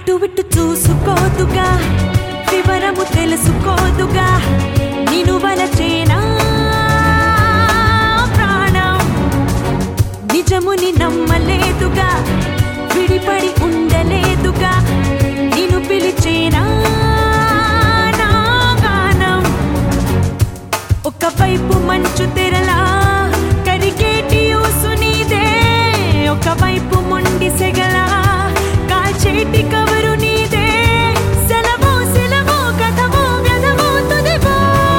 అటు ఇటు చూసుకోదుగా వివరము తెలుసుకోదుగా నిను వలచేనా ప్రాణం నిజముని నమ్మలేదుగా విడిపడి ఉండలేదుగా నిన్ను పిలిచేనా నా గానం ఒకవైపు మంచు తెరలా కరిగేటి ఊసు నీదే ఒకవైపు మొండి సెగలా కాల్చేటి కవరు నీదే సెలవు సెలవు కథవు వ్యధవు తుదివో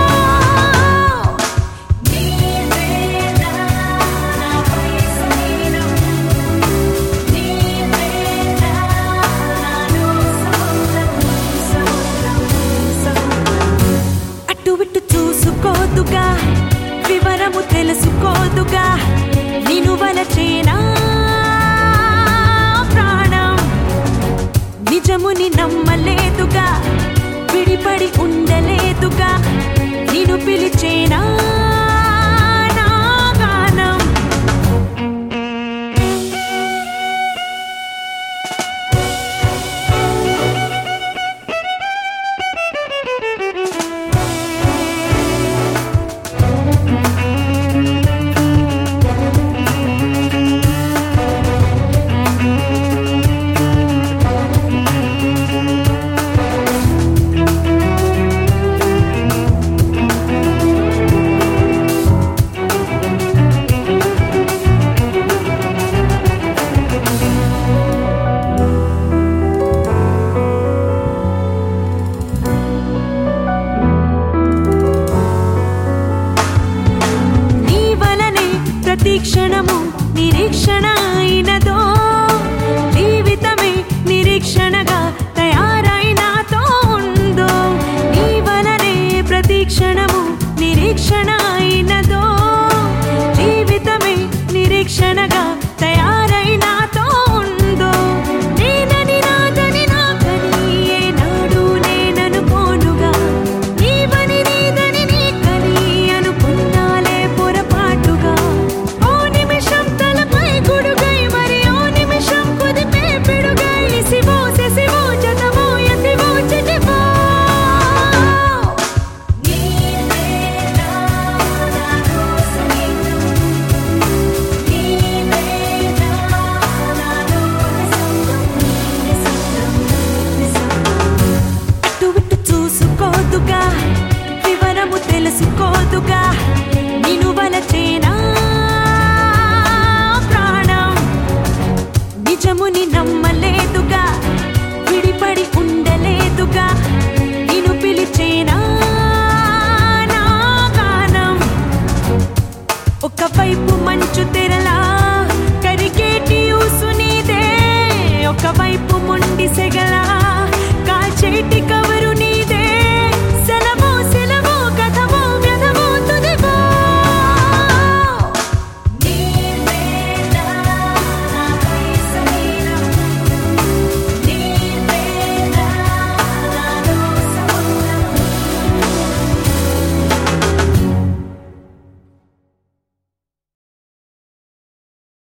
అటు ఇటు చూసుకోదుగా వివరము తెలుసుకోదుగా నిను వలచేనా ప్రాణం నిజముని నమ్మలేదుగా విడిపడి ఉండలేదుగా నిన్ను పిలిచేనా నా గానం నీ వలనే ప్రతి క్షణము నిరీక్షణ అయినదో జీవితమే నిరీక్షణగా తయారై నాతో ఉందో నీ వలనే ప్రతి క్షణము నిరీక్షణ అయినదో జీవితమే నిరీక్షణగా తయారై నాతో ఉందో నేనని నాదని నాకని ఏనాడు నేననుకోనుగా నీవని నీదని నీకని అనుకున్నాలే పొరపాటుగా ఓ నిమిషం తలపై గుడుగై మరి ఓ నిమిషం కుదిపే పిడుగై ఇసివో సెసివో జతవో ఎసివో చిటివో అటు ఇటు చూసుకోదుగా వివరము తెలుసుకోదుగా నిను వలచేనా ప్రాణం నిజముని నమ్మలేదుగా విడిపడి ఉండలేదుగా నిన్ను పిలిచేనా నా గానం ఒకవైపు మంచు తెరలా కరిగేటి ఊసు నీదే ఒకవైపు మొండి సెగలా